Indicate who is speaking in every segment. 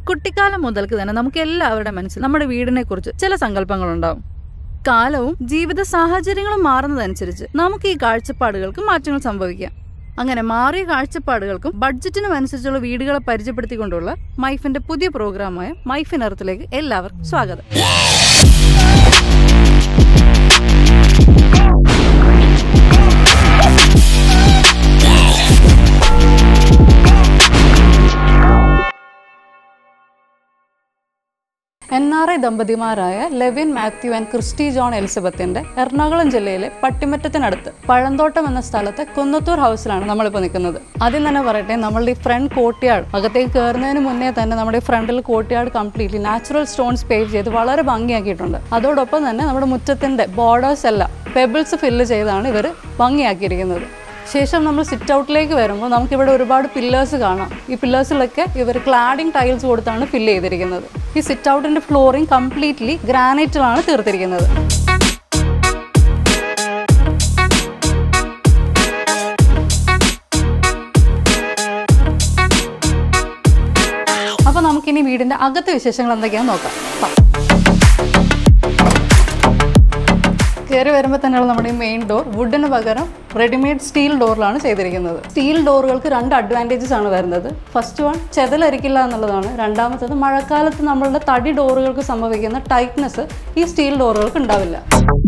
Speaker 1: കുട്ടിക്കാലം മുതൽക്ക് തന്നെ നമുക്ക് എല്ലാവരുടെ മനസ്സിൽ നമ്മുടെ വീടിനെ കുറിച്ച് ചില സങ്കല്പങ്ങളുണ്ടാവും കാലവും ജീവിത സാഹചര്യങ്ങളും മാറുന്നതനുസരിച്ച് നമുക്ക് ഈ കാഴ്ചപ്പാടുകൾക്ക് മാറ്റങ്ങൾ സംഭവിക്കാം അങ്ങനെ മാറിയ കാഴ്ചപ്പാടുകൾക്കും ബഡ്ജറ്റിനും അനുസരിച്ചുള്ള വീടുകളെ പരിചയപ്പെടുത്തിക്കൊണ്ടുള്ള മൈഫിന്റെ പുതിയ പ്രോഗ്രാമായ മൈഫിൻ എർത്തിലേക്ക് എല്ലാവർക്കും സ്വാഗതം എൻ ആർ ഐ ദമ്പതിമാരായ ലെവിൻ മാത്യു ആൻഡ് ക്രിസ്റ്റി ജോൺ എലിസബത്തിന്റെ എറണാകുളം ജില്ലയിലെ പട്ടിമറ്റത്തിനടുത്ത് പഴന്തോട്ടം എന്ന സ്ഥലത്തെ കുന്നത്തൂർ ഹൗസിലാണ് നമ്മളിപ്പോൾ നിൽക്കുന്നത് ആദ്യം തന്നെ പറയട്ടെ നമ്മളുടെ ഈ ഫ്രണ്ട് കോട്ടിയാട് അകത്തേക്ക് കയറുന്നതിന് മുന്നേ തന്നെ നമ്മുടെ ഈ ഫ്രണ്ടിൽ കോട്ടിയാട് കംപ്ലീറ്റ്ലി നാച്ചുറൽ സ്റ്റോൺസ് പേവ് ചെയ്ത് വളരെ ഭംഗിയാക്കിയിട്ടുണ്ട് അതോടൊപ്പം തന്നെ നമ്മുടെ മുറ്റത്തിന്റെ ബോർഡേഴ്സ് എല്ലാം പെബിൾസ് ഫില്ല് ചെയ്താണ് ഇവർ ഭംഗിയാക്കിയിരിക്കുന്നത് ശേഷം നമ്മൾ സിറ്റ് ഔട്ടിലേക്ക് വരുമ്പോൾ നമുക്കിവിടെ ഒരുപാട് പില്ലേഴ്സ് കാണാം ഈ പില്ലേഴ്സിലൊക്കെ ഇവർ ക്ലാഡിംഗ് ടൈൽസ് കൊടുത്താണ് ഫില്ല് ചെയ്തിരിക്കുന്നത് ഈ സിറ്റ് ഔട്ടിന്റെ ഫ്ലോറിംഗ് കംപ്ലീറ്റ്ലി ഗ്രാനൈറ്റിലാണ് തീർത്തിരിക്കുന്നത് അപ്പോൾ നമുക്കിനി വീടിന്റെ അകത്തെ വിശേഷങ്ങൾ എന്തൊക്കെയാണെന്ന് നോക്കാം വാ. കയറി വരുമ്പോൾ തന്നെയുള്ള നമ്മുടെ ഈ മെയിൻ ഡോർ വുഡിന് പകരം റെഡിമെയ്ഡ് സ്റ്റീൽ ഡോറിലാണ് ചെയ്തിരിക്കുന്നത് സ്റ്റീൽ ഡോറുകൾക്ക് രണ്ട് അഡ്വാൻറ്റേജസ് ആണ് വരുന്നത് ഫസ്റ്റ് വൺ ചെതലരിക്കില്ല എന്നുള്ളതാണ് രണ്ടാമത്തത് മഴക്കാലത്ത് നമ്മളുടെ തടി ഡോറുകൾക്ക് സംഭവിക്കുന്ന ടൈറ്റ്നെസ് ഈ സ്റ്റീൽ ഡോറുകൾക്ക് ഉണ്ടാവില്ല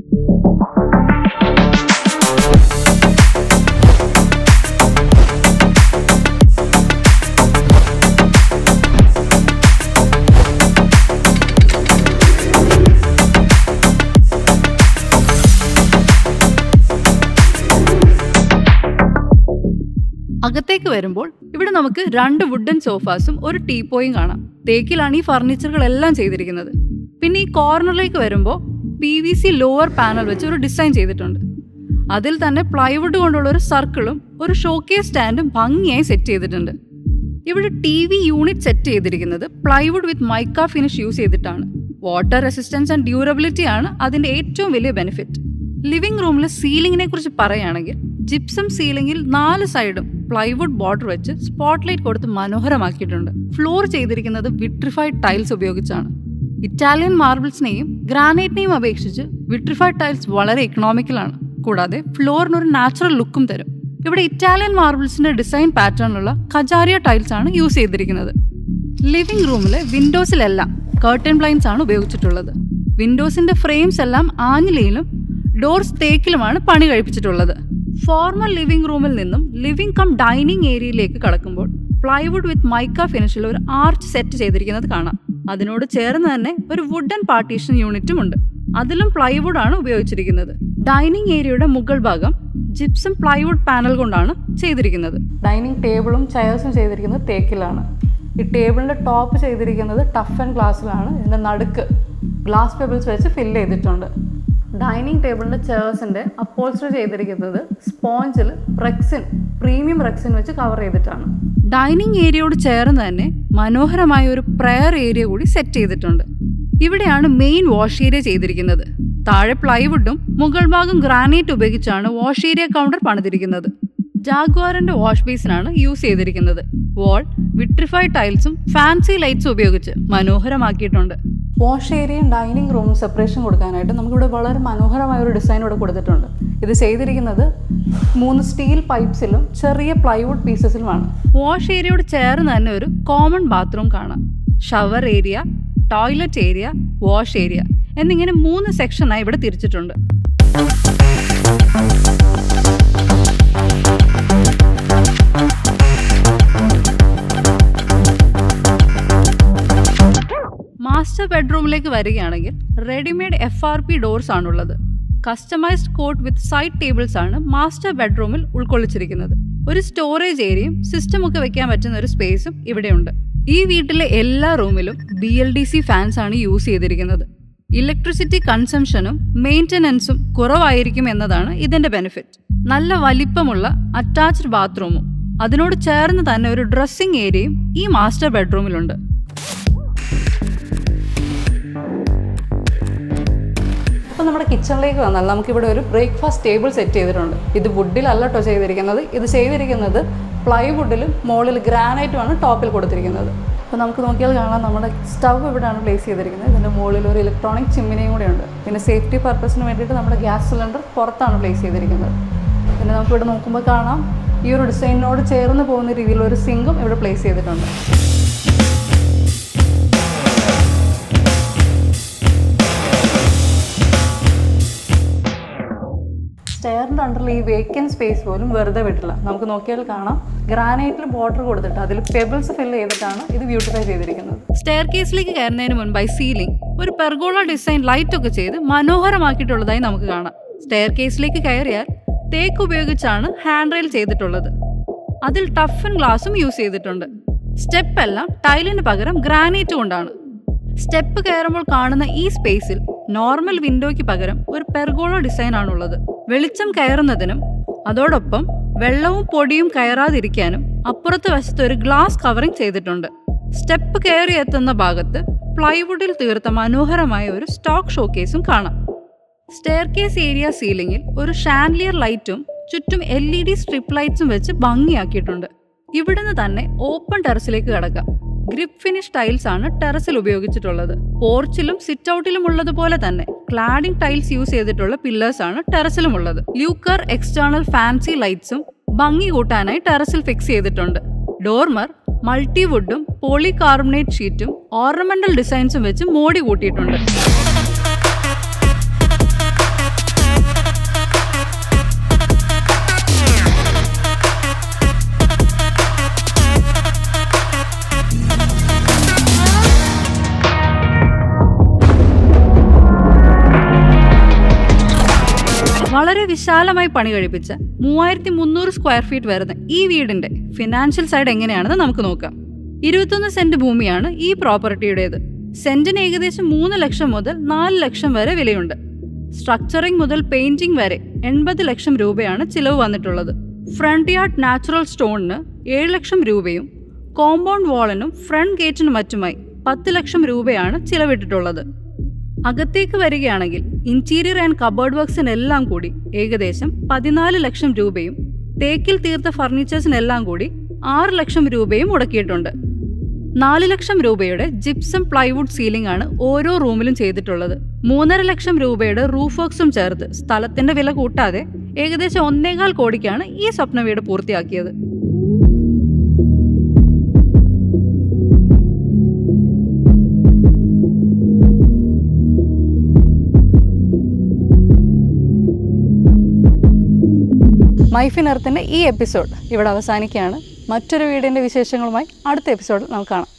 Speaker 1: അകത്തേക്ക് വരുമ്പോൾ ഇവിടെ നമുക്ക് രണ്ട് വുഡൻ സോഫാസും ഒരു ടീപ്പോയും കാണാം തേക്കിലാണ് ഈ ഫർണിച്ചറുകളെല്ലാം ചെയ്തിരിക്കുന്നത് പിന്നെ ഈ കോർണറിലേക്ക് വരുമ്പോൾ P V C lower panel വെച്ച് ഒരു ഡിസൈൻ ചെയ്തിട്ടുണ്ട് അതിൽ തന്നെ പ്ലൈവുഡ് കൊണ്ടുള്ള ഒരു സർക്കിളും ഒരു ഷോക്കേസ് സ്റ്റാൻഡും ഭംഗിയായി സെറ്റ് ചെയ്തിട്ടുണ്ട് ഇവിടെ ടി വി യൂണിറ്റ് സെറ്റ് ചെയ്തിരിക്കുന്നത് plywood with mica finish use ചെയ്തിട്ടാണ് വാട്ടർ റെസിസ്റ്റൻസ് ആൻഡ് ഡ്യൂറബിലിറ്റി ആണ് അതിന്റെ ഏറ്റവും വലിയ ബെനിഫിറ്റ് ലിവിംഗ് റൂമിലെ സീലിംഗിനെ കുറിച്ച് പറയുകയാണെങ്കിൽ ജിപ്സം സീലിംഗിൽ നാല് സൈഡും പ്ലൈവുഡ് ബോർഡർ വെച്ച് സ്പോട്ട്ലൈറ്റ് കൊടുത്ത് മനോഹരമാക്കിയിട്ടുണ്ട് ഫ്ലോർ ചെയ്തിരിക്കുന്നത് വിട്രിഫൈഡ് ടൈൽസ് ഉപയോഗിച്ചാണ് ഇറ്റാലിയൻ മാർബിൾസിനെയും ഗ്രാനൈറ്റിനെയും അപേക്ഷിച്ച് വിട്രിഫൈഡ് ടൈൽസ് വളരെ ഇക്കണോമിക്കലാണ് കൂടാതെ ഫ്ലോറിന് ഒരു നാച്ചുറൽ ലുക്കും തരും ഇവിടെ ഇറ്റാലിയൻ മാർബിൾസിന്റെ ഡിസൈൻ പാറ്റേണിലുള്ള കജാരിയ ടൈൽസ് ആണ് യൂസ് ചെയ്തിരിക്കുന്നത് ലിവിംഗ് റൂമിലെ വിൻഡോസിലെല്ലാം കർട്ടൻ ബ്ലൈൻസ് ആണ് ഉപയോഗിച്ചിട്ടുള്ളത് വിൻഡോസിന്റെ ഫ്രെയിംസ് എല്ലാം ആഞ്ഞിലയിലും ഡോർസ് തേക്കിലുമാണ് പണി കഴിപ്പിച്ചിട്ടുള്ളത് ഫോർമൽ ലിവിംഗ് റൂമിൽ നിന്നും ലിവിംഗ് കം ഡൈനിങ് ഏരിയയിലേക്ക് കടക്കുമ്പോൾ പ്ലൈവുഡ് വിത്ത് മൈക്ക ഫിനിഷിൽ ഒരു ആർച്ച് സെറ്റ് ചെയ്തിരിക്കുന്നത് കാണാം അതിനോട് ചേർന്ന് തന്നെ ഒരു വുഡൻ പാർട്ടീഷൻ യൂണിറ്റും ഉണ്ട് അതിലും പ്ലൈവുഡ് ആണ് ഉപയോഗിച്ചിരിക്കുന്നത് ഡൈനിങ് ഏരിയയുടെ മുകൾ ഭാഗം ജിപ്സം പ്ലൈവുഡ് പാനൽ കൊണ്ടാണ് ചെയ്തിരിക്കുന്നത് ഡൈനിങ് ടേബിളും ചെയർസും ചെയ്തിരിക്കുന്നത് തേക്കിലാണ് ഈ ടേബിളിന്റെ ടോപ്പ് ചെയ്തിരിക്കുന്നത് ടഫ് ആൻഡ് ഗ്ലാസ്സിലാണ് ഇതിന്റെ നടുക്ക് ഗ്ലാസ് പേബിൾസ് വെച്ച് ഫില്ല് ചെയ്തിട്ടുണ്ട് ഡൈനിങ് ടേബിളിന്റെ ചെയർസിന്റെ അപ്പോൾസ്റ്റർ ചെയ്തിരിക്കുന്നത് സ്പോഞ്ചിൽ റെക്സിൻ പ്രീമിയം റെക്സിൻ വെച്ച് കവർ ചെയ്തിട്ടാണ് ഡൈനിങ് ഏരിയയോട് ചേർന്ന് തന്നെ മനോഹരമായ ഒരു പ്രയർ ഏരിയ കൂടി സെറ്റ് ചെയ്തിട്ടുണ്ട് ഇവിടെയാണ് മെയിൻ വാഷ് ഏരിയ ചെയ്തിരിക്കുന്നത് താഴെ പ്ലൈവുഡും മുകൾ ഭാഗം ഗ്രാനൈറ്റ് ഉപയോഗിച്ചാണ് വാഷ് ഏരിയ കൗണ്ടർ പണിതിരിക്കുന്നത് ജാഗ്വാറിന്റെ വാഷ് ബേസിനാണ് യൂസ് ചെയ്തിരിക്കുന്നത് വാൾ വിട്രിഫൈഡ് ടൈൽസും ഫാൻസി ലൈറ്റ്സും ഉപയോഗിച്ച് മനോഹരമാക്കിയിട്ടുണ്ട് വാഷ് ഏരിയയും ഡൈനിങ് റൂമും സെപ്പറേഷൻ കൊടുക്കാനായിട്ട് നമുക്കിവിടെ വളരെ മനോഹരമായ ഒരു ഡിസൈൻ ഇവിടെ കൊടുത്തിട്ടുണ്ട് ഇത് ചെയ്തിരിക്കുന്നത് മൂന്ന് സ്റ്റീൽ പൈപ്സിലും ചെറിയ പ്ലൈവുഡ് പീസസിലുമാണ് വാഷ് ഏരിയയോട് ചേർന്ന് തന്നെ ഒരു കോമൺ ബാത്റൂം കാണാം shower area toilet area wash area എന്നിങ്ങനെ മൂന്ന് സെക്ഷനായി ഇവിടെ തിരിച്ചിട്ടുണ്ട് മാസ്റ്റർ ബെഡ്റൂമിലേക്ക് വരികയാണെങ്കിൽ readymade F R P doors ആണുള്ളത് customized cot with side tables ആണ് മാസ്റ്റർ ബെഡ്റൂമിൽ ഉൾക്കൊള്ളിച്ചിരിക്കുന്നത് ഒരു സ്റ്റോറേജ് ഏരിയയും സിസ്റ്റം ഒക്കെ വെക്കാൻ പറ്റുന്ന ഒരു സ്പേസും ഇവിടെയുണ്ട് ഈ വീട്ടിലെ എല്ലാ റൂമിലും B L D C fans ആണ് യൂസ് ചെയ്തിരിക്കുന്നത് ഇലക്ട്രിസിറ്റി കൺസംഷനും മെയിൻ്റനൻസും കുറവായിരിക്കും എന്നതാണ് ഇതിന്റെ ബെനിഫിറ്റ് നല്ല വലിപ്പമുള്ള അറ്റാച്ച്ഡ് ബാത്റൂമും അതിനോട് ചേർന്ന് തന്നെ ഒരു ഡ്രസ്സിംഗ് ഏരിയയും ഈ മാസ്റ്റർ ബെഡ്റൂമിലുണ്ട് അപ്പോൾ നമ്മുടെ കിച്ചണിലേക്ക് വന്നാൽ നമുക്കിവിടെ ഒരു ബ്രേക്ക്ഫാസ്റ്റ് ടേബിൾ സെറ്റ് ചെയ്തിട്ടുണ്ട് ഇത് വുഡിലല്ല കേട്ടോ ചെയ്തിരിക്കുന്നത് ഇത് ചെയ്തിരിക്കുന്നത് പ്ലൈവുഡിലും മുകളിൽ ഗ്രാനൈറ്റുമാണ് ടോപ്പിൽ കൊടുത്തിരിക്കുന്നത് അപ്പോൾ നമുക്ക് നോക്കിയാൽ കാണാം നമ്മുടെ സ്റ്റവ് ഇവിടെയാണ് പ്ലേസ് ചെയ്തിരിക്കുന്നത് ഇതിൻ്റെ മുകളിൽ ഒരു ഇലക്ട്രോണിക് ചിമ്മിനിയും കൂടെ ഉണ്ട് പിന്നെ സേഫ്റ്റി പർപ്പസിന് വേണ്ടിയിട്ട് നമ്മുടെ ഗ്യാസ് സിലിണ്ടർ പുറത്താണ് പ്ലേസ് ചെയ്തിരിക്കുന്നത് പിന്നെ നമുക്ക് ഇവിടെ നോക്കുമ്പോൾ കാണാം ഈ ഒരു ഡിസൈനിനോട് ചേർന്ന് പോകുന്ന രീതിയിൽ ഒരു സിങ്കും ഇവിടെ പ്ലേസ് ചെയ്തിട്ടുണ്ട് സ്റ്റെയറിൻ്റെ അണ്ടറിൽ ഈ വേക്കൻറ്റ് സ്പേസ് പോലും വെറുതെ വിട്ടില്ല നമുക്ക് നോക്കിയാൽ കാണാം ഗ്രാനൈറ്റിൽ ബോർഡർ കൊടുത്തിട്ട് അതിൽ പെബിൾസ് ഫില്ല് ചെയ്തിട്ടാണ് ഇത് ബ്യൂട്ടിഫൈ ചെയ്തിരിക്കുന്നത് സ്റ്റെയർ കേസിലേക്ക് കയറുന്നതിന് മുൻപായി സീലിംഗ് ഒരു പെർഗോള ഡിസൈൻ ലൈറ്റ് ഒക്കെ ചെയ്ത് മനോഹരമാക്കിയിട്ടുള്ളതായി നമുക്ക് കാണാം സ്റ്റെയർ കേസിലേക്ക് കയറിയാൽ തേക്ക് ഉപയോഗിച്ചാണ് ഹാൻഡ് റെയിൽ ചെയ്തിട്ടുള്ളത് അതിൽ ടഫൻ ഗ്ലാസും യൂസ് ചെയ്തിട്ടുണ്ട് സ്റ്റെപ്പ് എല്ലാം ടൈലിന് പകരം ഗ്രാനൈറ്റ് കൊണ്ടാണ് സ്റ്റെപ്പ് കയറുമ്പോൾ കാണുന്ന ഈ സ്പേസിൽ നോർമൽ വിൻഡോയ്ക്ക് പകരം ഒരു പെർഗോള ഡിസൈൻ ആണുള്ളത് വെളിച്ചം കയറുന്നതിനും അതോടൊപ്പം വെള്ളവും പൊടിയും കയറാതിരിക്കാനും അപ്പുറത്ത് വശത്ത് ഒരു ഗ്ലാസ് കവറിംഗ് ചെയ്തിട്ടുണ്ട് സ്റ്റെപ്പ് കയറി എത്തുന്ന ഭാഗത്ത് പ്ലൈവുഡിൽ തീർത്ത മനോഹരമായ ഒരു സ്റ്റോക്ക് ഷോക്കേസും കാണാം സ്റ്റെയർ കേസ് ഏരിയ സീലിംഗിൽ ഒരു ഷാൻലിയർ ലൈറ്റും ചുറ്റും എൽ ഇ ഡി സ്ട്രിപ്പ് ലൈറ്റ്സും വെച്ച് ഭംഗിയാക്കിയിട്ടുണ്ട് ഇവിടുന്ന് തന്നെ ഓപ്പൺ ടെറസിലേക്ക് കടക്കാം ഗ്രിപ്പ് ഫിനിഷ് ടൈൽസ് ആണ് ടെറസിൽ ഉപയോഗിച്ചിട്ടുള്ളത് പോർച്ചിലും സിറ്റ് ഔട്ടിലും ഉള്ളതുപോലെ തന്നെ ക്ലാഡിംഗ് ടൈൽസ് യൂസ് ചെയ്തിട്ടുള്ള പില്ലേഴ്സ് ആണ് ടെറസിലും ഉള്ളത് ല്യൂക്കർ എക്സ്റ്റേണൽ ഫാൻസി ലൈറ്റ്സും ഭംഗി കൂട്ടാനായി ടെറസിൽ ഫിക്സ് ചെയ്തിട്ടുണ്ട് ഡോർമർ മൾട്ടിവുഡും പോളി കാർബണേറ്റ് ഷീറ്റും ഓർണമെന്റൽ ഡിസൈൻസും വെച്ച് മോടി കൂട്ടിയിട്ടുണ്ട് വളരെ വിശാലമായി പണി കഴിപ്പിച്ച മൂവായിരത്തി മുന്നൂറ് സ്ക്വയർ ഫീറ്റ് വരുന്ന ഈ വീടിന്റെ ഫിനാൻഷ്യൽ സൈഡ് എങ്ങനെയാണെന്ന് നമുക്ക് നോക്കാം ഇരുപത്തൊന്ന് സെന്റ് ഭൂമിയാണ് ഈ പ്രോപ്പർട്ടിയുടേത് സെന്റിന് ഏകദേശം മൂന്ന് ലക്ഷം മുതൽ നാല് ലക്ഷം വരെ വിലയുണ്ട് സ്ട്രക്ചറിംഗ് മുതൽ പെയിന്റിംഗ് വരെ എൺപത് ലക്ഷം രൂപയാണ് ചിലവ് വന്നിട്ടുള്ളത് ഫ്രണ്ട് യാർഡ് നാച്ചുറൽ സ്റ്റോണിന് ഏഴ് ലക്ഷം രൂപയും കോമ്പൗണ്ട് വാളിനും ഫ്രണ്ട് ഗേറ്റിനും മറ്റുമായി പത്ത് ലക്ഷം രൂപയാണ് ചിലവിട്ടിട്ടുള്ളത് അകത്തേക്ക് വരികയാണെങ്കിൽ ഇന്റീരിയർ ആൻഡ് കബേർഡ് വർക്ക്സിനെല്ലാം കൂടി ഏകദേശം പതിനാല് ലക്ഷം രൂപയും തേക്കിൽ തീർത്ത ഫർണിച്ചേഴ്സിനെല്ലാം കൂടി ആറ് ലക്ഷം രൂപയും മുടക്കിയിട്ടുണ്ട് നാല് ലക്ഷം രൂപയുടെ ജിപ്സം പ്ലൈവുഡ് സീലിംഗ് ആണ് ഓരോ റൂമിലും ചെയ്തിട്ടുള്ളത് മൂന്നര ലക്ഷം രൂപയുടെ റൂഫ് വർക്ക്സും ചേർത്ത് സ്ഥലത്തിന്റെ വില കൂട്ടാതെ ഏകദേശം ഒന്നേകാൽ കോടിക്കാണ് ഈ സ്വപ്ന വീട് പൂർത്തിയാക്കിയത് മൈഫിൻ എർത്തിൻ്റെ ഈ എപ്പിസോഡ് ഇവിടെ അവസാനിക്കുകയാണ് മറ്റൊരു വീടിൻ്റെ വിശേഷങ്ങളുമായി അടുത്ത എപ്പിസോഡിൽ നമുക്ക് കാണാം